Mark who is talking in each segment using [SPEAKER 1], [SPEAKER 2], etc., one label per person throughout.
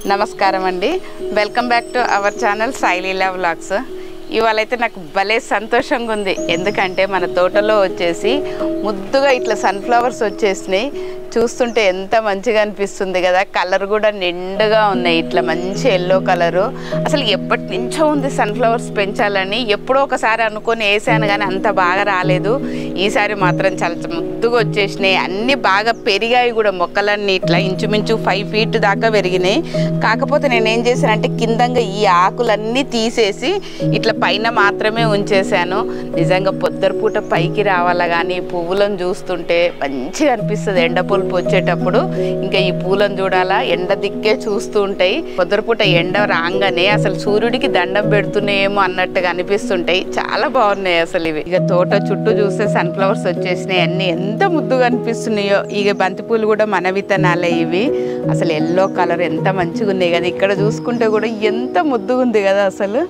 [SPEAKER 1] నమస్కారం అండి welcome back to our channel Saileela vlogs ఇవాళ అయితే నాకు భలే సంతోషంగా ఉంది ఎందుకంటే మన తోటలో వచ్చేసి ముద్దుగా ఇట్లా సన్ఫ్లవర్స్ వచ్చేసినాయి చూస్తుంటే ఎంత మంచిగా అనిపిస్తుంది కదా కలర్ కూడా నిండుగా ఉన్నాయి ఇట్లా మంచి ఎల్లో కలరు అసలు ఎప్పటి నుంచో ఉంది సన్ఫ్లవర్స్ పెంచాలని ఎప్పుడో ఒకసారి అనుకొని వేసాను కానీ అంత బాగా రాలేదు ఈసారి మాత్రం చాలా ముద్దుగా వచ్చేసినాయి అన్నీ బాగా పెరిగాయి కూడా మొక్కలన్నీ ఇట్లా ఇంచుమించు ఫైవ్ ఫీట్ దాకా పెరిగినాయి కాకపోతే నేను ఏం చేశానంటే కిందంగా ఈ ఆకులన్నీ తీసేసి ఇట్లా పైన మాత్రమే ఉంచేసాను నిజంగా పొద్దరపూట పైకి రావాలా కానీ పువ్వులను చూస్తుంటే మంచిగా అనిపిస్తుంది ఎండ పులుపు వచ్చేటప్పుడు ఇంకా ఈ పూలను చూడాలా ఎండ దిక్కే చూస్తూ ఉంటాయి పొద్దరపూట ఎండ రాగానే అసలు సూర్యుడికి దండం పెడుతున్నాయేమో అన్నట్టుగా అనిపిస్తుంటాయి చాలా బాగున్నాయి అసలు ఇవి ఇక తోట చుట్టూ చూస్తే సన్ఫ్లవర్స్ వచ్చేసినాయి అన్ని ఎంత ముద్దుగా అనిపిస్తున్నాయో ఇక బంతిపూలు కూడా మన విత్తనాలే ఇవి అసలు ఎల్లో కలర్ ఎంత మంచిగా ఉన్నాయి కదా ఇక్కడ చూసుకుంటే కూడా ఎంత ముద్దుగా ఉంది కదా అసలు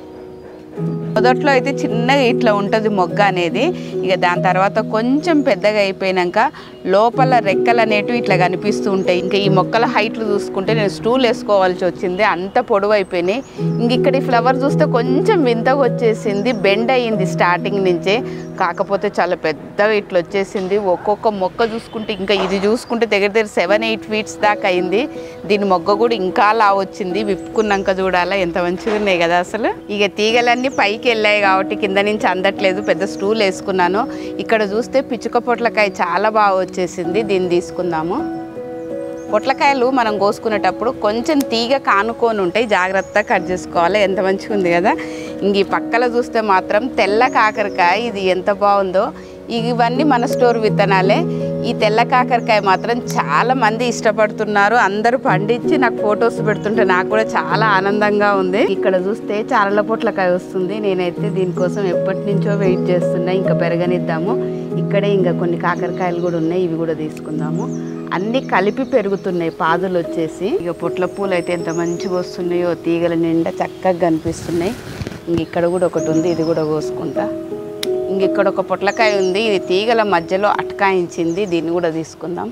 [SPEAKER 1] మొదట్లో అయితే చిన్నగా ఇట్లా ఉంటుంది మొగ్గ అనేది ఇక దాని తర్వాత కొంచెం పెద్దగా అయిపోయినాక లోపల రెక్కలు అనేటివి ఇట్లా కనిపిస్తూ ఉంటాయి ఇంకా ఈ మొక్కల హైట్లు చూసుకుంటే నేను స్టూల్ వేసుకోవాల్సి వచ్చింది అంత పొడవు అయిపోయినాయి ఇంక ఇక్కడ ఈ ఫ్లవర్ చూస్తే కొంచెం వింతగా వచ్చేసింది బెండ్ అయ్యింది స్టార్టింగ్ నుంచే కాకపోతే చాలా పెద్దగా ఇట్లా వచ్చేసింది ఒక్కొక్క మొక్క చూసుకుంటే ఇంకా ఇది చూసుకుంటే దగ్గర దగ్గర సెవెన్ ఎయిట్ ఫీట్స్ దాకా అయింది దీని మొగ్గ కూడా ఇంకా లా వచ్చింది విప్పుకున్నాక చూడాలా ఎంత మంచిగా ఉన్నాయి కదా అసలు ఇక తీగలన్నీ పైకి వెళ్ళాయి కాబట్టి కింద నుంచి అందట్లేదు పెద్ద స్టూల్ వేసుకున్నాను ఇక్కడ చూస్తే పిచ్చుక పొట్లకాయ చాలా బాగా వచ్చేసింది దీన్ని తీసుకుందాము పొట్లకాయలు మనం కోసుకునేటప్పుడు కొంచెం తీగ కానుకొని ఉంటాయి జాగ్రత్తగా కట్ చేసుకోవాలి ఎంత మంచిగా ఉంది కదా ఇంక ఈ పక్కల చూస్తే మాత్రం తెల్ల కాకరకాయ ఇది ఎంత బాగుందో ఇవన్నీ మన స్టోర్ విత్తనాలే ఈ తెల్ల కాకరకాయ మాత్రం చాలా మంది ఇష్టపడుతున్నారు అందరూ పండించి నాకు ఫొటోస్ పెడుతుంటే నాకు కూడా చాలా ఆనందంగా ఉంది ఇక్కడ చూస్తే చారల పొట్లకాయ వస్తుంది నేనైతే దీనికోసం ఎప్పటి నుంచో వెయిట్ చేస్తున్నా ఇంకా పెరగనిద్దాము ఇక్కడే ఇంకా కొన్ని కాకరకాయలు కూడా ఉన్నాయి ఇవి కూడా తీసుకుందాము అన్నీ కలిపి పెరుగుతున్నాయి పాదులు వచ్చేసి ఇక పొట్ల పూలు అయితే ఎంత మంచిగా వస్తున్నాయో తీగల నిండా చక్కగా కనిపిస్తున్నాయి ఇంక ఇక్కడ కూడా ఒకటి ఉంది ఇది కూడా కోసుకుంటా ఇంక ఇక్కడ ఒక పొట్లకాయ ఉంది ఇది తీగల మధ్యలో అటకాయించింది దీన్ని కూడా తీసుకుందాం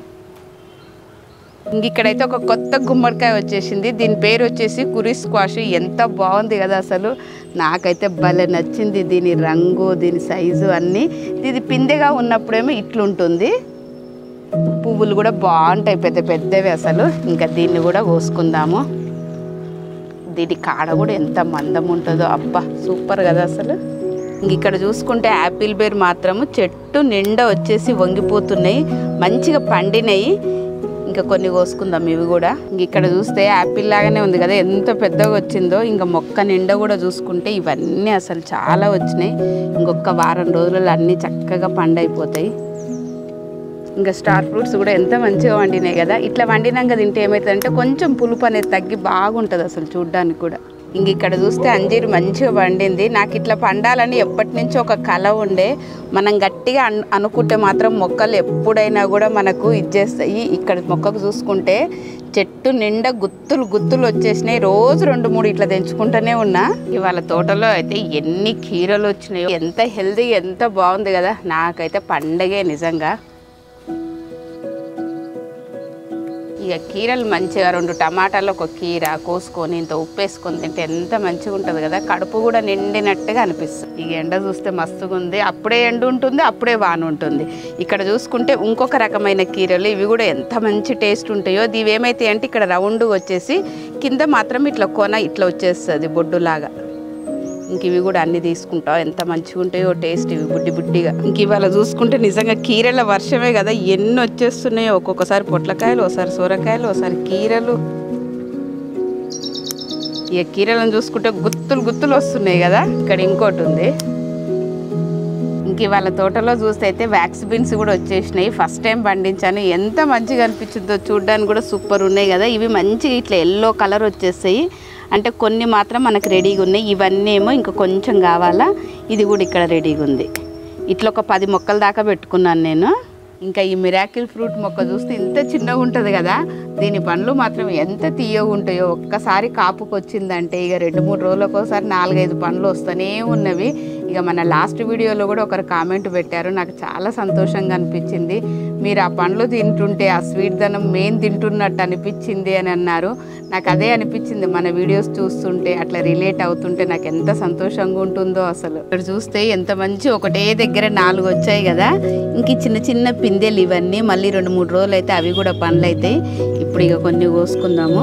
[SPEAKER 1] ఇంక ఇక్కడైతే ఒక కొత్త గుమ్మడికాయ వచ్చేసింది దీని పేరు వచ్చేసి కురి స్క్వాష్ ఎంత బాగుంది కదా అసలు నాకైతే భలే నచ్చింది దీని రంగు దీని సైజు అన్నీ ఇది పిందెగా ఉన్నప్పుడేమో ఇట్లుంటుంది పువ్వులు కూడా బాగుంటాయి పెద్ద పెద్దవి అసలు ఇంకా దీన్ని కూడా కోసుకుందాము దీని కాడ కూడా ఎంత మందం ఉంటుందో అబ్బా సూపర్ కదా అసలు ఇంక ఇక్కడ చూసుకుంటే యాపిల్ బేర్ మాత్రము చెట్టు నిండా వచ్చేసి వంగిపోతున్నాయి మంచిగా పండినాయి ఇంకా కొన్ని కోసుకుందాం ఇవి కూడా ఇంక ఇక్కడ చూస్తే యాపిల్ లాగానే ఉంది కదా ఎంత పెద్దగా వచ్చిందో ఇంకా మొక్క నిండా కూడా చూసుకుంటే ఇవన్నీ అసలు చాలా వచ్చినాయి ఇంకొక వారం రోజులలో అన్నీ చక్కగా పండైపోతాయి ఇంకా స్టార్ ఫ్రూట్స్ కూడా ఎంత మంచిగా వండినాయి కదా ఇట్లా వండినాక తింటే ఏమవుతుందంటే కొంచెం పులుపు అనేది తగ్గి బాగుంటుంది అసలు చూడ్డానికి కూడా ఇంక ఇక్కడ చూస్తే అంజీరు మంచిగా పండింది నాకు ఇట్లా పండాలని ఎప్పటి నుంచో ఒక కళ ఉండే మనం గట్టిగా అన్ అనుకుంటే మాత్రం మొక్కలు ఎప్పుడైనా కూడా మనకు ఇచ్చేస్తాయి ఇక్కడ మొక్కకు చూసుకుంటే చెట్టు నిండా గుత్తులు గుత్తులు వచ్చేసినాయి రోజు రెండు మూడు ఇట్లా తెంచుకుంటూనే ఉన్నా ఇవాళ తోటలో అయితే ఎన్ని కీరలు వచ్చినాయో ఎంత హెల్దీ ఎంత బాగుంది కదా నాకైతే పండగే నిజంగా ఇక కీరలు మంచిగా రెండు టమాటాలు ఒక కీర కోసుకొని ఇంత ఉప్పు వేసుకొని తింటే ఎంత మంచిగా ఉంటుంది కదా కడుపు కూడా నిండినట్టుగా అనిపిస్తుంది ఇక ఎండ చూస్తే మస్తుగా ఉంది అప్పుడే ఎండ ఉంటుంది అప్పుడే వాన ఉంటుంది ఇక్కడ చూసుకుంటే ఇంకొక రకమైన కీరలు ఇవి కూడా ఎంత మంచి టేస్ట్ ఉంటాయో ఇవి ఏమైతాయి అంటే ఇక్కడ రౌండ్ వచ్చేసి కింద మాత్రం ఇట్లా కొన ఇట్లా వచ్చేస్తుంది బొడ్డులాగా ఇంక ఇవి కూడా అన్ని తీసుకుంటాం ఎంత మంచిగా ఉంటాయో టేస్ట్ ఇవి బుడ్డి బుడ్డిగా ఇంక ఇవాళ చూసుకుంటే నిజంగా కీరల వర్షమే కదా ఎన్ని వచ్చేస్తున్నాయో ఒక్కొక్కసారి పొట్లకాయలు ఒకసారి సొరకాయలు ఒకసారి కీరలు ఇక కీరలను చూసుకుంటే గుత్తులు గుత్తులు వస్తున్నాయి కదా ఇక్కడ ఇంకోటి ఉంది ఇంక ఇవాళ తోటలో చూస్తే అయితే వ్యాక్స్ బీన్స్ కూడా వచ్చేసినాయి ఫస్ట్ టైం పండించాను ఎంత మంచిగా అనిపించిందో చూడడానికి కూడా సూపర్ ఉన్నాయి కదా ఇవి మంచిగా ఇట్లా ఎల్లో కలర్ వచ్చేస్తాయి అంటే కొన్ని మాత్రం మనకు రెడీగా ఉన్నాయి ఇవన్నీ ఏమో ఇంకా కొంచెం కావాలా ఇది కూడా ఇక్కడ రెడీగా ఉంది ఇట్లా ఒక పది మొక్కల దాకా పెట్టుకున్నాను నేను ఇంకా ఈ మిరాకిల్ ఫ్రూట్ మొక్క చూస్తే ఇంత చిన్నగా ఉంటుంది కదా దీని పండ్లు మాత్రం ఎంత తీయగా ఉంటాయో ఒక్కసారి కాపుకి వచ్చిందంటే ఇక రెండు మూడు రోజులకు ఒకసారి నాలుగైదు పండ్లు వస్తూనే ఉన్నవి ఇక మన లాస్ట్ వీడియోలో కూడా ఒకరు కామెంట్ పెట్టారు నాకు చాలా సంతోషంగా అనిపించింది మీరు ఆ పండ్లు తింటుంటే ఆ స్వీట్ ధనం మేము తింటున్నట్టు అనిపించింది అని అన్నారు నాకు అదే అనిపించింది మన వీడియోస్ చూస్తుంటే అట్లా రిలేట్ అవుతుంటే నాకు ఎంత సంతోషంగా ఉంటుందో అసలు ఇక్కడ చూస్తే ఎంత మంచి ఒకటే దగ్గర నాలుగు వచ్చాయి కదా ఇంక ఈ చిన్న చిన్న పిందెలు ఇవన్నీ మళ్ళీ రెండు మూడు రోజులు అయితే అవి కూడా పండ్లు అవుతాయి ఇప్పుడు ఇక కొన్ని కోసుకుందాము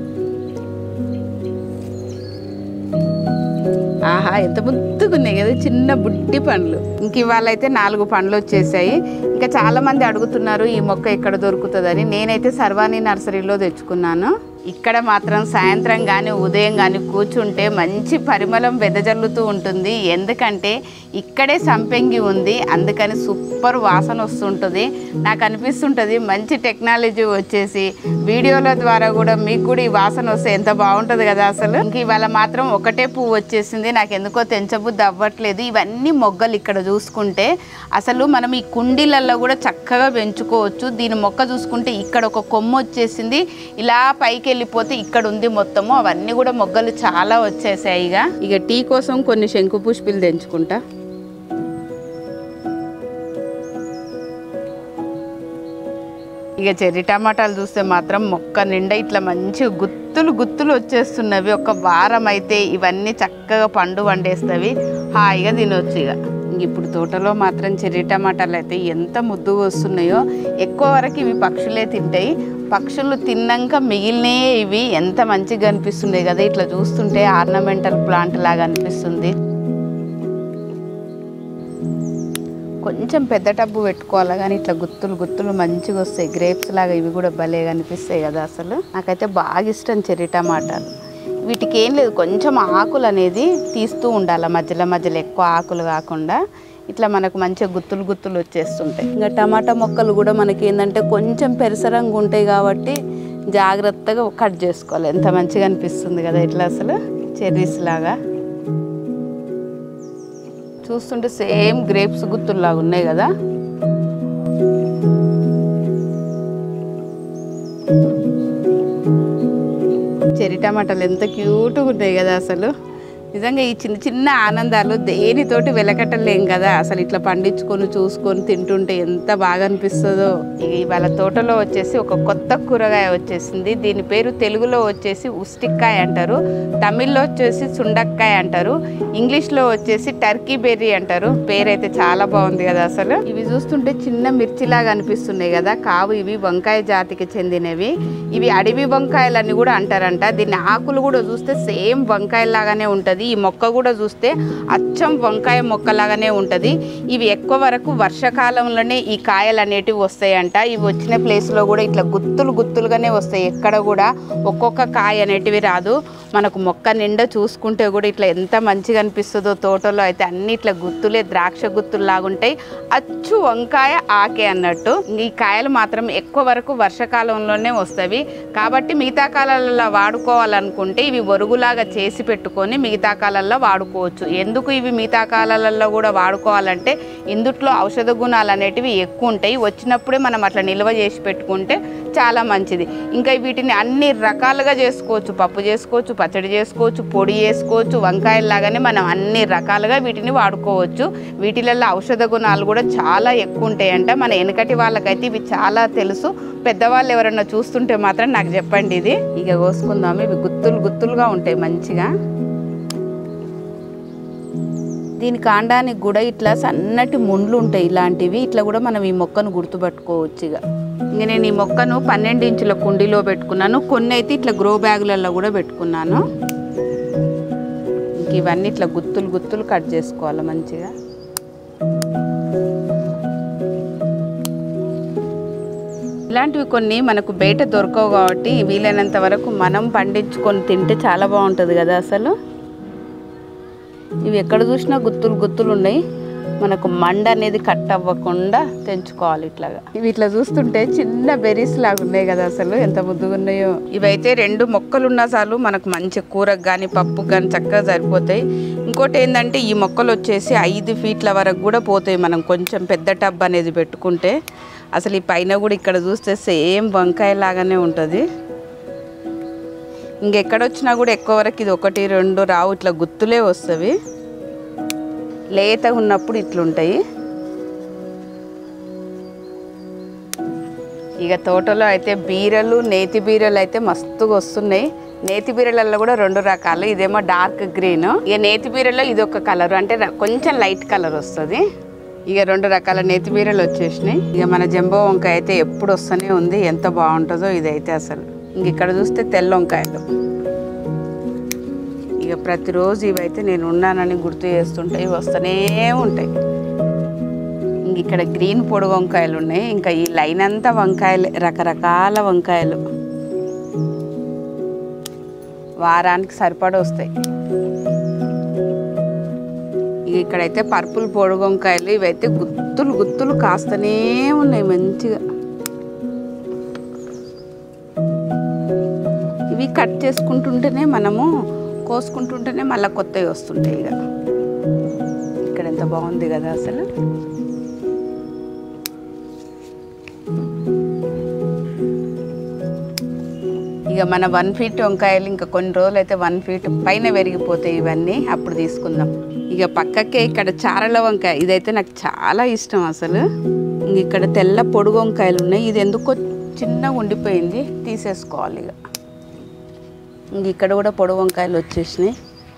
[SPEAKER 1] ఆహా ఎంత ముద్దుగా ఉన్నాయి కదా చిన్న బుట్టి పండ్లు ఇంక ఇవాళ అయితే నాలుగు పండ్లు వచ్చేసాయి ఇంకా చాలా మంది అడుగుతున్నారు ఈ మొక్క ఎక్కడ దొరుకుతుందని నేనైతే సర్వాణి నర్సరీలో తెచ్చుకున్నాను ఇక్కడ మాత్రం సాయంత్రం కానీ ఉదయం కానీ కూర్చుంటే మంచి పరిమళం వెదజల్లుతూ ఉంటుంది ఎందుకంటే ఇక్కడే సంపెంగి ఉంది అందుకని సూపర్ వాసన వస్తుంటుంది నాకు అనిపిస్తుంటుంది మంచి టెక్నాలజీ వచ్చేసి వీడియోల ద్వారా కూడా మీకు కూడా ఈ వాసన వస్తే ఎంత బాగుంటుంది కదా అసలు ఇంక ఇవాళ మాత్రం ఒకటే పువ్వు వచ్చేసింది నాకు ఎందుకో తెంచబుద్ధి అవ్వట్లేదు ఇవన్నీ మొగ్గలు ఇక్కడ చూసుకుంటే అసలు మనం ఈ కుండీలలో కూడా చక్కగా పెంచుకోవచ్చు దీని మొక్క చూసుకుంటే ఇక్కడ ఒక కొమ్మ వచ్చేసింది ఇలా పైకి వెళ్ళిపోతే ఇక్కడ ఉంది మొత్తము అవన్నీ కూడా మొగ్గలు చాలా వచ్చేసాయి ఇక ఇక టీ కోసం కొన్ని శంకు పుష్పిలు తెంచుకుంటా ఇక చెర్రీ టమాటాలు చూస్తే మాత్రం మొక్క నిండా ఇట్లా మంచి గుత్తులు గుత్తులు వచ్చేస్తున్నవి ఒక వారం అయితే ఇవన్నీ చక్కగా పండు వండేస్తవి హాయిగా తినొచ్చు ఇక ఇంక ఇప్పుడు తోటలో మాత్రం చెర్రీ టమాటాలు అయితే ఎంత ముద్దుగా వస్తున్నాయో ఎక్కువ వరకు ఇవి పక్షులే తింటాయి పక్షులు తిన్నాక మిగిలినే ఇవి ఎంత మంచిగా అనిపిస్తున్నాయి కదా ఇట్లా చూస్తుంటే ఆర్నమెంటల్ ప్లాంట్ లాగా అనిపిస్తుంది కొంచెం పెద్ద టబ్బు పెట్టుకోవాలి కానీ ఇట్లా గుత్తులు గుత్తులు మంచిగా వస్తాయి గ్రేప్స్ లాగా ఇవి కూడా భలే కనిపిస్తాయి కదా అసలు నాకైతే బాగా ఇష్టం చెర్రీ టమాటాలు వీటికి ఏం లేదు కొంచెం ఆకులు అనేది తీస్తూ ఉండాలి మధ్యలో మధ్యలో ఎక్కువ ఆకులు కాకుండా ఇట్లా మనకు మంచిగా గుత్తులు గుత్తులు వచ్చేస్తుంటాయి ఇంకా టమాటా మొక్కలు కూడా మనకి ఏంటంటే కొంచెం పెరసరంగా ఉంటాయి కాబట్టి జాగ్రత్తగా కట్ చేసుకోవాలి ఎంత మంచిగా అనిపిస్తుంది కదా ఇట్లా అసలు చెర్రీస్ లాగా చూస్తుంటే సేమ్ గ్రేప్స్ గుత్తుల్లాగా ఉన్నాయి కదా చెర్రీ టమాటాలు ఎంత క్యూట్గా ఉన్నాయి కదా అసలు నిజంగా ఈ చిన్న చిన్న ఆనందాలు దేనితోటి వెలకట్టలేం కదా అసలు ఇట్లా పండించుకొని చూసుకొని తింటుంటే ఎంత బాగా అనిపిస్తుందో ఇక ఇవాళ తోటలో వచ్చేసి ఒక కొత్త కూరగాయ వచ్చేసింది దీని పేరు తెలుగులో వచ్చేసి ఉస్టిక్కాయ అంటారు తమిళ్లో వచ్చేసి సుండక్కాయ అంటారు ఇంగ్లీష్లో వచ్చేసి టర్కీ బెర్రీ అంటారు పేరైతే చాలా బాగుంది కదా అసలు ఇవి చూస్తుంటే చిన్న మిర్చిలాగా అనిపిస్తున్నాయి కదా కావు ఇవి వంకాయ జాతికి చెందినవి ఇవి అడవి వంకాయలని కూడా అంటారంట దీని ఆకులు కూడా చూస్తే సేమ్ వంకాయలాగానే ఉంటుంది ఈ మొక్క కూడా చూస్తే అచ్చం వంకాయ మొక్కలాగానే ఉంటుంది ఇవి ఎక్కువ వరకు వర్షాకాలంలోనే ఈ కాయలు అనేటివి వస్తాయంట ఇవి వచ్చిన ప్లేస్లో కూడా ఇట్లా గుత్తులు గుత్తులుగానే వస్తాయి ఎక్కడ కూడా ఒక్కొక్క కాయ అనేటివి రాదు మనకు మొక్క నిండా చూసుకుంటే కూడా ఇట్లా ఎంత మంచిగా అనిపిస్తుందో తోటలో అయితే అన్ని ఇట్లా గుత్తులే ద్రాక్ష గుత్తులు లాగుంటాయి అచ్చు వంకాయ ఆకే అన్నట్టు ఈ కాయలు మాత్రం ఎక్కువ వరకు వర్షాకాలంలోనే వస్తాయి కాబట్టి మిగతా కాలాలలో వాడుకోవాలనుకుంటే ఇవి ఒరుగులాగా చేసి పెట్టుకొని మిగతా కాలాల్లో వాడుకోవచ్చు ఎందుకు ఇవి మిగతా కాలాలలో కూడా వాడుకోవాలంటే ఇందుట్లో ఔషధ గుణాలు అనేటివి ఎక్కువ ఉంటాయి వచ్చినప్పుడే మనం అట్లా నిల్వ చేసి పెట్టుకుంటే చాలా మంచిది ఇంకా వీటిని అన్ని రకాలుగా చేసుకోవచ్చు పప్పు చేసుకోవచ్చు పచ్చడి చేసుకోవచ్చు పొడి చేసుకోవచ్చు వంకాయలాగానే మనం అన్ని రకాలుగా వీటిని వాడుకోవచ్చు వీటిలలో ఔషధ గుణాలు కూడా చాలా ఎక్కువ ఉంటాయంట మన వెనకటి వాళ్ళకైతే ఇవి చాలా తెలుసు పెద్దవాళ్ళు ఎవరన్నా చూస్తుంటే మాత్రం నాకు చెప్పండి ఇది ఇక కోసుకుందాము ఇవి గుత్తులు గుత్తులుగా ఉంటాయి మంచిగా దీని కాండానికి కూడా ఇట్లా సన్నటి ముండ్లు ఉంటాయి ఇలాంటివి ఇట్లా కూడా మనం ఈ మొక్కను గుర్తుపట్టుకోవచ్చు ఇక ఇంక నేను ఈ మొక్కను పన్నెండు ఇంచుల కుండీలో పెట్టుకున్నాను కొన్ని అయితే ఇట్లా గ్రో బ్యాగులలో కూడా పెట్టుకున్నాను ఇంక ఇవన్నీ ఇట్లా గుత్తులు గుత్తులు కట్ చేసుకోవాలి మంచిగా ఇలాంటివి కొన్ని మనకు బయట దొరకవు కాబట్టి వీలైనంత వరకు మనం పండించుకొని తింటే చాలా బాగుంటుంది కదా అసలు ఇవి ఎక్కడ చూసినా గుత్తులు గుత్తులు ఉన్నాయి మనకు మండ అనేది కట్ అవ్వకుండా తెంచుకోవాలి ఇట్లాగా ఇవి ఇట్లా చూస్తుంటే చిన్న బెర్రీస్ లాగా ఉన్నాయి కదా అసలు ఎంత ముద్దుగా ఉన్నాయో ఇవైతే రెండు మొక్కలు ఉన్నా చాలు మనకు మంచి కూరకు కానీ పప్పుకు కానీ చక్కగా సరిపోతాయి ఇంకోటి ఏంటంటే ఈ మొక్కలు వచ్చేసి ఐదు ఫీట్ల వరకు కూడా పోతాయి మనం కొంచెం పెద్ద టబ్ అనేది పెట్టుకుంటే అసలు ఈ పైన కూడా ఇక్కడ చూస్తే సేమ్ వంకాయ లాగానే ఉంటుంది ఇంకెక్కడొచ్చినా కూడా ఎక్కువ వరకు ఇది ఒకటి రెండు రావు ఇట్లా గుత్తులే వస్తవి లేతగా ఉన్నప్పుడు ఇట్లుంటాయి ఇక తోటలో అయితే బీరలు నేతి బీరలు అయితే మస్తుగా వస్తున్నాయి నేతి బీరలలో కూడా రెండు రకాలు ఇదేమో డార్క్ గ్రీన్ ఇక నేతి బీరలో ఇది ఒక కలర్ అంటే ర- కొంచెం లైట్ కలర్ వస్తుంది ఇక రెండు రకాల నేతి బీరలు వచ్చేసినాయి ఇక మన జంబో వంకాయ అయితే ఎప్పుడు వస్తూనే ఉంది ఎంత బాగుంటుందో ఇదైతే అసలు ఇంక ఇక్కడ చూస్తే తెల్ల వంకాయలు ఇక ప్రతిరోజు ఇవైతే నేను ఉన్నానని గుర్తు చేస్తుంటాయి వస్తూనే ఉంటాయి ఇంక ఇక్కడ గ్రీన్ పొడి వంకాయలు ఉన్నాయి ఇంకా ఈ లైన్ అంతా వంకాయలు రకరకాల వంకాయలు వారానికి సరిపడ వస్తాయి ఇక ఇక్కడైతే పర్పుల్ పొడి వంకాయలు ఇవైతే గుత్తులు గుత్తులు కాస్తూనే ఉన్నాయి మంచిగా ఇవి కట్ చేసుకుంటుంటేనే మనము కోసుకుంటుంటేనే మళ్ళీ కొత్తవి వస్తుంటాయి ఇక ఇక్కడ ఎంత బాగుంది కదా అసలు ఇక మన వన్ ఫీట్ వంకాయలు ఇంకా కొన్ని రోజులు అయితే వన్ ఫీట్ పైన పెరిగిపోతాయి ఇవన్నీ అప్పుడు తీసుకుందాం ఇక పక్కకే ఇక్కడ చారల వంకాయ ఇదైతే నాకు చాలా ఇష్టం అసలు ఇంక ఇక్కడ తెల్ల పొడుగు వంకాయలు ఉన్నాయి ఇది ఎందుకో చిన్నగా ఉండిపోయింది తీసేసుకోవాలి ఇక ఇంక ఇక్కడ కూడా పొడుగు వంకాయలు వచ్చేసినాయి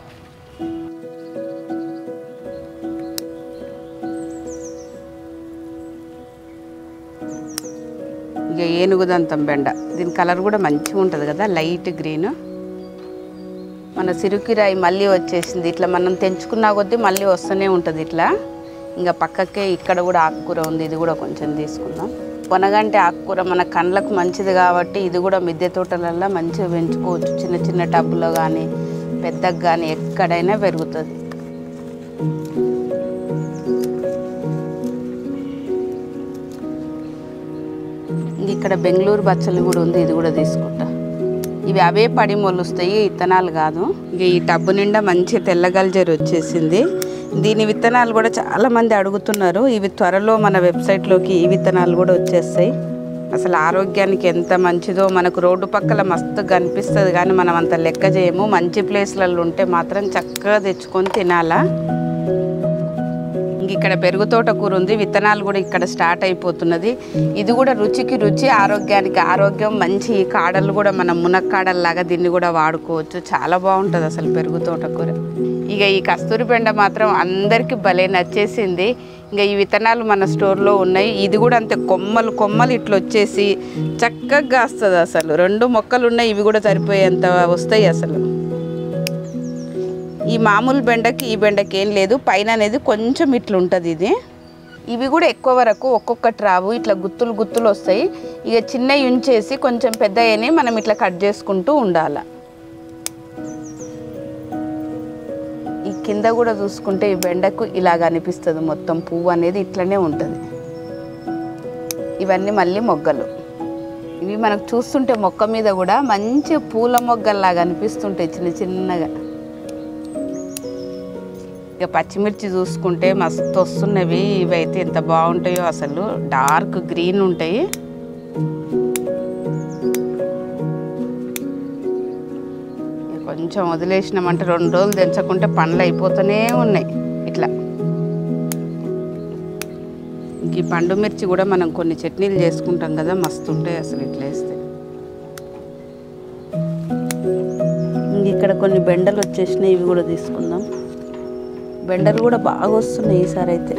[SPEAKER 1] ఇక ఏనుగుదంతం బెండ దీని కలర్ కూడా మంచిగా ఉంటుంది కదా లైట్ గ్రీన్ మన సిరుకిరాయి మళ్ళీ వచ్చేసింది ఇట్లా మనం తెంచుకున్న కొద్దీ మళ్ళీ వస్తూనే ఉంటుంది ఇట్లా ఇంకా పక్కకే ఇక్కడ కూడా ఆకుకూర ఉంది ఇది కూడా కొంచెం తీసుకుందాం పొనగంటే ఆకుకూర మన కండ్లకు మంచిది కాబట్టి ఇది కూడా మిద్దె తోటలల్లో మంచిగా పెంచుకోవచ్చు చిన్న చిన్న టబ్బులో కానీ పెద్దగా కానీ ఎక్కడైనా పెరుగుతుంది ఇంక ఇక్కడ బెంగళూరు బచ్చలు కూడా ఉంది ఇది కూడా తీసుకుంటా ఇవి అవే పడి మొలుస్తాయి విత్తనాలు కాదు ఇక ఈ టబ్బు నిండా మంచి తెల్లగల్జరి వచ్చేసింది దీని విత్తనాలు కూడా చాలా మంది అడుగుతున్నారు ఇవి త్వరలో మన వెబ్సైట్లోకి ఈ విత్తనాలు కూడా వచ్చేస్తాయి అసలు ఆరోగ్యానికి ఎంత మంచిదో మనకు రోడ్డు పక్కల మస్తు కనిపిస్తుంది కానీ మనం అంత లెక్క చేయము మంచి ప్లేస్లలో ఉంటే మాత్రం చక్కగా తెచ్చుకొని తినాలా ఇంక ఇక్కడ పెరుగు తోటకూర ఉంది విత్తనాలు కూడా ఇక్కడ స్టార్ట్ అయిపోతున్నది ఇది కూడా రుచికి రుచి ఆరోగ్యానికి ఆరోగ్యం మంచి ఈ కాడలు కూడా మనం మునక్కాడల్లాగా దీన్ని కూడా వాడుకోవచ్చు చాలా బాగుంటుంది అసలు పెరుగు తోటకూర ఇక ఈ కస్తూరి బెండ మాత్రం అందరికీ భలే నచ్చేసింది ఇంకా ఈ విత్తనాలు మన స్టోర్లో ఉన్నాయి ఇది కూడా అంతే కొమ్మలు కొమ్మలు ఇట్లా వచ్చేసి చక్కగా కాస్తుంది అసలు రెండు మొక్కలు ఉన్నాయి ఇవి కూడా సరిపోయేంత వస్తాయి అసలు ఈ మామూలు బెండకి ఈ బెండకి ఏం లేదు పైన అనేది కొంచెం ఇట్లా ఉంటుంది ఇది ఇవి కూడా ఎక్కువ వరకు ఒక్కొక్కటి రావు ఇట్లా గుత్తులు గుత్తులు వస్తాయి ఇక చిన్నవి ఉంచేసి కొంచెం పెద్ద మనం ఇట్లా కట్ చేసుకుంటూ ఉండాలి ఈ కింద కూడా చూసుకుంటే ఈ బెండకు ఇలాగ అనిపిస్తుంది మొత్తం పువ్వు అనేది ఇట్లనే ఉంటుంది ఇవన్నీ మళ్ళీ మొగ్గలు ఇవి మనకు చూస్తుంటే మొక్క మీద కూడా మంచి పూల మొగ్గల్లాగా అనిపిస్తుంటాయి చిన్న చిన్నగా ఇక పచ్చిమిర్చి చూసుకుంటే మస్తు వస్తున్నవి ఇవైతే ఎంత బాగుంటాయో అసలు డార్క్ గ్రీన్ ఉంటాయి ఇక కొంచెం వదిలేసినామంటే రెండు రోజులు తెంచకుంటే పండ్లు అయిపోతూనే ఉన్నాయి ఇట్లా ఇంక ఈ పండు మిర్చి కూడా మనం కొన్ని చట్నీలు చేసుకుంటాం కదా మస్తు ఉంటాయి అసలు ఇట్లా వేస్తే ఇంక ఇక్కడ కొన్ని బెండలు వచ్చేసినాయి ఇవి కూడా తీసుకుందాం బెండలు కూడా బాగా వస్తున్నాయి ఈసారి అయితే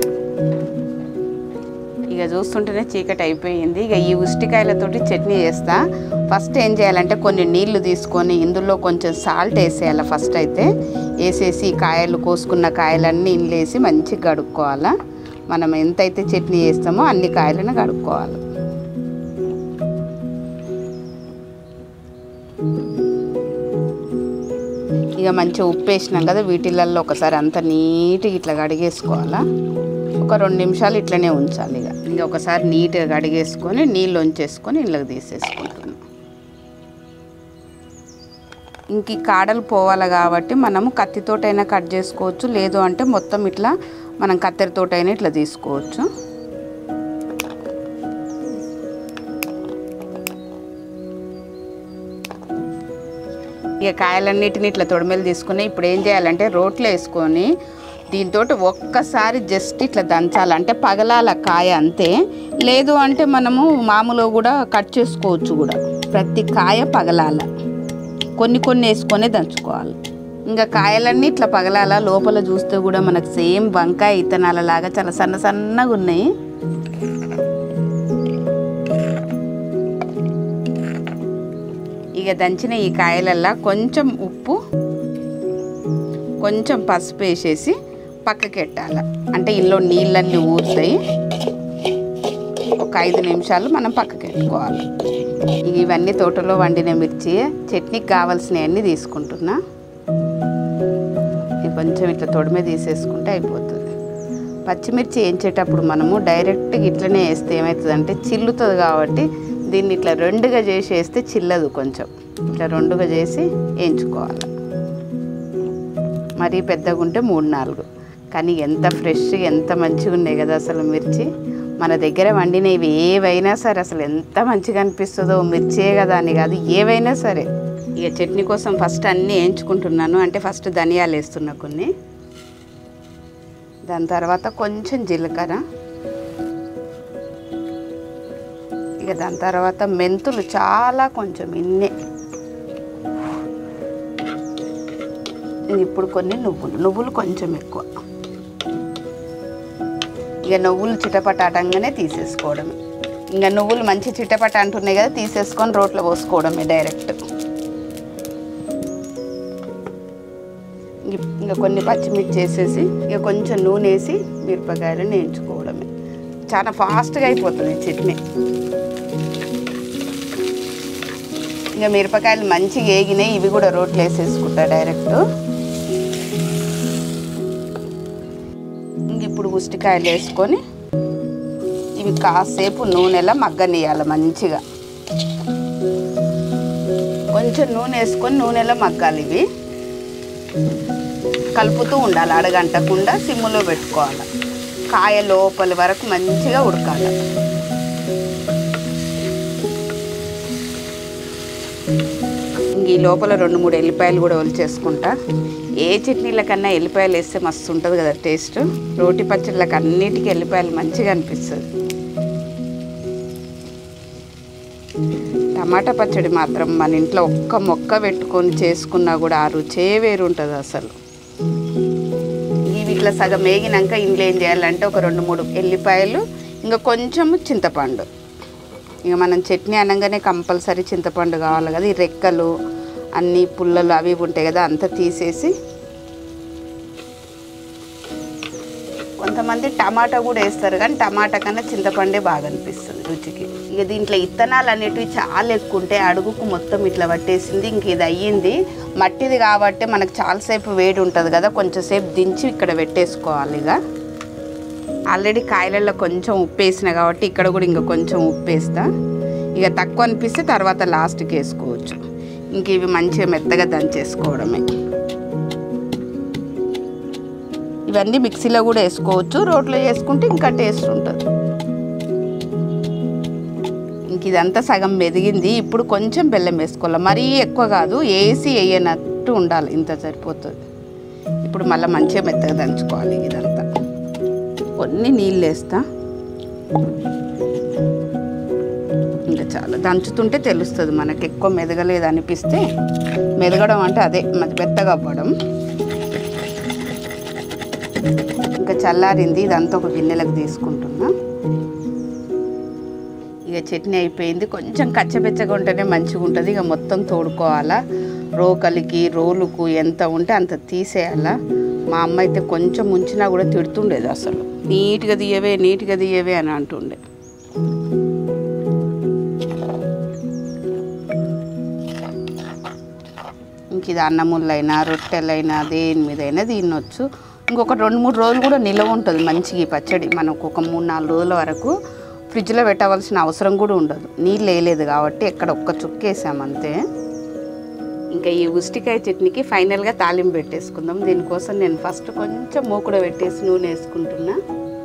[SPEAKER 1] ఇక చూస్తుంటేనే చీకటి అయిపోయింది ఇక ఈ ఉష్టికాయలతోటి చట్నీ చేస్తా ఫస్ట్ ఏం చేయాలంటే కొన్ని నీళ్లు తీసుకొని ఇందులో కొంచెం సాల్ట్ వేసేయాలి ఫస్ట్ అయితే వేసేసి ఈ కాయలు కోసుకున్న కాయలన్నీ ఇందులో వేసి మంచిగా కడుక్కోవాలా మనం ఎంతైతే చట్నీ చేస్తామో అన్ని కాయలను కడుక్కోవాలి ఇక మంచిగా ఉప్పు వేసినాం కదా వీటిలల్లో ఒకసారి అంత నీట్గా ఇట్లా కడిగేసుకోవాలా ఒక రెండు నిమిషాలు ఇట్లనే ఉంచాలి ఇక ఇంకా ఒకసారి నీట్గా కడిగేసుకొని నీళ్ళు వంచేసుకొని ఇళ్ళకి తీసేసుకుంటున్నాం ఇంక ఈ కాడలు పోవాలి కాబట్టి మనము కత్తితోటైనా కట్ చేసుకోవచ్చు లేదు అంటే మొత్తం ఇట్లా మనం కత్తెరతోటైనా ఇట్లా తీసుకోవచ్చు ఇక కాయలన్నిటిని ఇట్లా తొడిమెలు తీసుకుని ఇప్పుడు ఏం చేయాలంటే రోట్లో వేసుకొని దీంతో ఒక్కసారి జస్ట్ ఇట్లా దంచాలి అంటే పగలాల కాయ అంతే లేదు అంటే మనము మామూలుగా కూడా కట్ చేసుకోవచ్చు కూడా ప్రతి కాయ పగలాల కొన్ని కొన్ని వేసుకొనే దంచుకోవాలి ఇంకా కాయలన్నీ ఇట్లా పగలాల లోపల చూస్తే కూడా మనకు సేమ్ వంకాయ ఇత్తనాల లాగా చాలా సన్న సన్నగా ఉన్నాయి ఇక దంచిన ఈ కాయలల్లా కొంచెం ఉప్పు కొంచెం పసుపు వేసేసి పక్కకెట్టాల అంటే ఇందులో నీళ్ళన్నీ ఊరుతాయి ఒక ఐదు నిమిషాలు మనం పక్కకెట్టుకోవాలి ఇక ఇవన్నీ తోటలో వండిన మిర్చి చట్నీకి కావాల్సినవన్నీ తీసుకుంటున్నా ఇది కొంచెం ఇట్లా తొడిమే తీసేసుకుంటే అయిపోతుంది పచ్చిమిర్చి వేయించేటప్పుడు మనము డైరెక్ట్గా ఇట్లనే వేస్తే ఏమవుతుందంటే చిల్లుతుంది కాబట్టి దీన్ని ఇట్లా రెండుగా చేసి వేస్తే చిల్లదు కొంచెం ఇట్లా రెండుగా చేసి వేయించుకోవాలి మరీ పెద్దగా ఉంటే మూడు నాలుగు కానీ ఎంత ఫ్రెష్ ఎంత మంచిగా ఉన్నాయి కదా అసలు మిర్చి మన దగ్గర వండినవి ఏవైనా సరే అసలు ఎంత మంచిగా అనిపిస్తుందో మిర్చే కదా అని కాదు ఏవైనా సరే ఇక చట్నీ కోసం ఫస్ట్ అన్నీ వేయించుకుంటున్నాను అంటే ఫస్ట్ ధనియాలు వేస్తున్నా కొన్ని దాని తర్వాత కొంచెం జీలకర్ర ఇక దాని తర్వాత మెంతులు చాలా కొంచెం ఇన్నే ఇప్పుడు కొన్ని నువ్వులు నువ్వులు కొంచెం ఎక్కువ ఇక నువ్వులు చిటపటాటంగానే తీసేసుకోవడమే ఇంకా నువ్వులు మంచి చిటపట అంటున్నాయి కదా తీసేసుకొని రోట్లో పోసుకోవడమే డైరెక్ట్ ఇం- ఇంకా కొన్ని పచ్చిమిర్చి వేసేసి ఇక కొంచెం నూనె వేసి మిరపకాయలు నేయించుకోవడమే చాలా ఫాస్ట్గా అయిపోతుంది ఈ చట్నీ ఇంకా మిరపకాయలు మంచిగా వేగినాయి ఇవి కూడా రోట్లో వేసేసుకుంటా డైరెక్ట్ ఇంక ఇప్పుడు ఉసిరికాయలు వేసుకొని ఇవి కాసేపు నూనెలో మగ్గనియాలి మంచిగా కొంచెం నూనె వేసుకొని నూనెలో మగ్గాలి ఇవి కలుపుతూ ఉండాలి అడగంటకుండా సిమ్ములో పెట్టుకోవాలి కాయ లోపలి వరకు మంచిగా ఉడకాలి ఇంక ఈ లోపల రెండు మూడు ఎల్లిపాయలు కూడా ఒలిచేసుకుంటా ఏ చట్నీల కన్నా ఎల్లిపాయలు వేస్తే మస్తు ఉంటుంది కదా టేస్ట్ రోటి పచ్చళ్ళకి అన్నిటికీ ఎల్లిపాయలు మంచిగా అనిపిస్తుంది టమాటా పచ్చడి మాత్రం మన ఇంట్లో ఒక్క మొక్క పెట్టుకొని చేసుకున్నా కూడా ఆ రుచే వేరు ఉంటుంది అసలు ఇవి ఇట్లా సగం వేగినాక ఇంట్లో ఏం చేయాలంటే ఒక రెండు మూడు ఎల్లిపాయలు ఇంకా కొంచెము చింతపండు ఇక మనం చట్నీ అనగానే కంపల్సరీ చింతపండు కావాలి కదా ఈ రెక్కలు అన్ని పుల్లలు అవి ఇవి ఉంటాయి కదా అంతా తీసేసి కొంతమంది టమాటా కూడా వేస్తారు కానీ టమాటా కన్నా చింతపండే బాగా అనిపిస్తుంది రుచికి ఇక దీంట్లో ఇత్తనాలు అనేటివి చాలా ఎక్కువ ఉంటాయి అడుగుకు మొత్తం ఇట్లా పట్టేసింది ఇంక ఇది అయ్యింది మట్టిది కాబట్టి మనకు చాలాసేపు వేడి ఉంటుంది కదా కొంచెంసేపు దించి ఇక్కడ పెట్టేసుకోవాలి ఇక ఆల్రెడీ కాయలలో కొంచెం ఉప్పు వేసిన కాబట్టి ఇక్కడ కూడా ఇంకా కొంచెం ఉప్పు వేస్తా ఇక తక్కువ అనిపిస్తే తర్వాత లాస్ట్కి వేసుకోవచ్చు ఇంక ఇవి మంచిగా మెత్తగా దంచేసుకోవడమే ఇవన్నీ మిక్సీలో కూడా వేసుకోవచ్చు రోట్లో వేసుకుంటే ఇంకా టేస్ట్ ఉంటుంది ఇంక ఇదంతా సగం మెదిగింది ఇప్పుడు కొంచెం బెల్లం వేసుకోవాలి మరీ ఎక్కువ కాదు వేసి వేయనట్టు ఉండాలి ఇంత సరిపోతుంది ఇప్పుడు మళ్ళీ మంచిగా మెత్తగా దంచుకోవాలి ఇదంతా కొన్ని నీళ్ళు వేస్తా ఇంకా చాలా దంచుతుంటే తెలుస్తుంది మనకి ఎక్కువ మెదగలేదు అనిపిస్తే మెదగడం అంటే అదే మరి మెత్తగా అవ్వడం ఇంకా చల్లారింది ఇదంతా ఒక గిన్నెలకు తీసుకుంటున్నా ఇక చట్నీ అయిపోయింది కొంచెం కచ్చబెచ్చగా ఉంటేనే మంచిగా ఉంటుంది ఇక మొత్తం తోడుకోవాలా రోకలికి రోలుకు ఎంత ఉంటే అంత తీసేయాలా మా అమ్మ అయితే కొంచెం ఉంచినా కూడా తిడుతుండేది అసలు నీట్గా తీయవే నీట్గా తీయవే అని అంటుండే ఇంక ఇది అన్నములైనా రొట్టెలైనా దేని మీదైనా తినొచ్చు ఇంకొక రెండు మూడు రోజులు కూడా నిలవ ఉంటుంది మంచిగా ఈ పచ్చడి మనకు ఒక మూడు నాలుగు రోజుల వరకు ఫ్రిడ్జ్లో పెట్టవలసిన అవసరం కూడా ఉండదు నీళ్ళు వేయలేదు కాబట్టి ఎక్కడ ఒక్క చుక్క వేసామంతే ఇంకా ఈ ఉసిరికాయ చట్నీకి ఫైనల్గా తాలింపు పెట్టేసుకుందాం దీనికోసం నేను ఫస్ట్ కొంచెం మూకుడ పెట్టేసి నూనె వేసుకుంటున్నా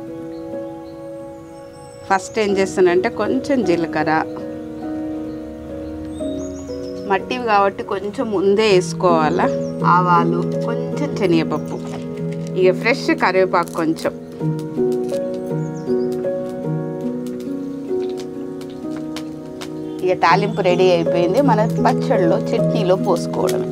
[SPEAKER 1] ఫస్ట్ ఏం చేస్తానంటే కొంచెం జీలకర్ర మట్టివి కాబట్టి కొంచెం ముందే వేసుకోవాలా ఆవాలు కొంచెం శనగపప్పు ఇక ఫ్రెష్ కరివేపాకు కొంచెం ఇక తాలింపు రెడీ అయిపోయింది మన పచ్చడిలో చట్నీలో పోసుకోవడమే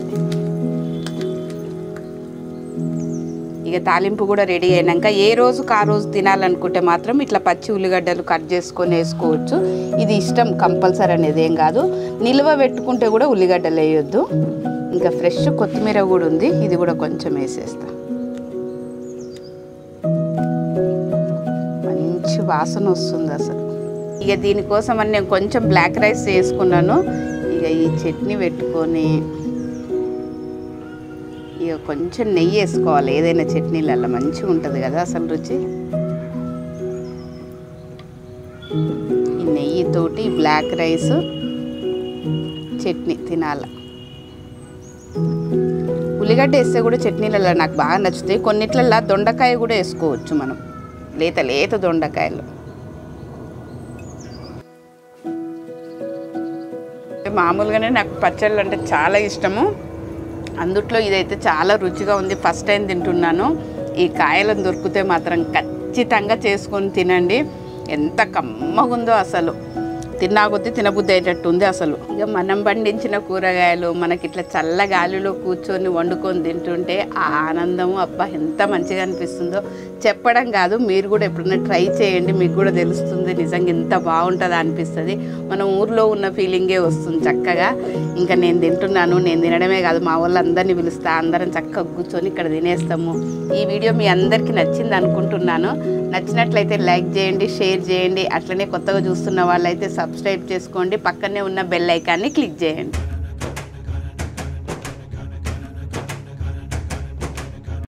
[SPEAKER 1] ఇక తాలింపు కూడా రెడీ అయినాక ఏ రోజుకి ఆ రోజు తినాలనుకుంటే మాత్రం ఇట్లా పచ్చి ఉల్లిగడ్డలు కట్ చేసుకొని వేసుకోవచ్చు ఇది ఇష్టం కంపల్సరీ అనేది ఏం కాదు నిల్వ పెట్టుకుంటే కూడా ఉల్లిగడ్డలు వేయొద్దు ఇంకా ఫ్రెష్ కొత్తిమీర కూడా ఉంది ఇది కూడా కొంచెం వేసేస్తా మంచి వాసన వస్తుంది అసలు ఇక దీనికోసం అని నేను కొంచెం బ్లాక్ రైస్ చేసుకున్నాను ఇక ఈ చట్నీ పెట్టుకొని ఇక కొంచెం నెయ్యి వేసుకోవాలి ఏదైనా చట్నీలలో మంచిగా ఉంటుంది కదా అసలు రుచి ఈ నెయ్యితోటి బ్లాక్ రైస్ చట్నీ తినాల ఉల్లిగడ్డ వేస్తే కూడా చట్నీలలో నాకు బాగా నచ్చుతాయి కొన్నిట్లలో దొండకాయ కూడా వేసుకోవచ్చు మనం లేత లేత దొండకాయలు మామూలుగానే నాకు పచ్చళ్ళు అంటే చాలా ఇష్టము అందుట్లో ఇదైతే చాలా రుచిగా ఉంది ఫస్ట్ టైం తింటున్నాను ఈ కాయలను దొరికితే మాత్రం ఖచ్చితంగా చేసుకొని తినండి ఎంత కమ్మగుందో అసలు తిన్నా కొద్దీ తినబుద్ధి అయ్యేటట్టు ఉంది అసలు ఇక మనం పండించిన కూరగాయలు మనకి ఇట్లా చల్ల గాలిలో కూర్చొని వండుకొని తింటుంటే ఆ ఆనందము అబ్బా ఎంత మంచిగా అనిపిస్తుందో చెప్పడం కాదు మీరు కూడా ఎప్పుడైనా ట్రై చేయండి మీకు కూడా తెలుస్తుంది నిజంగా ఎంత బాగుంటుందో అనిపిస్తుంది మనం ఊర్లో ఉన్న ఫీలింగే వస్తుంది చక్కగా ఇంకా నేను తింటున్నాను నేను తినడమే కాదు మా వాళ్ళందరినీ పిలుస్తా అందరం చక్కగా కూర్చొని ఇక్కడ తినేస్తాము ఈ వీడియో మీ అందరికీ నచ్చింది అనుకుంటున్నాను నచ్చినట్లయితే లైక్ చేయండి షేర్ చేయండి అట్లనే కొత్తగా చూస్తున్న వాళ్ళైతే సబ్స్క్రైబ్ చేసుకోండి పక్కనే ఉన్న బెల్ ఐకాన్ని క్లిక్ చేయండి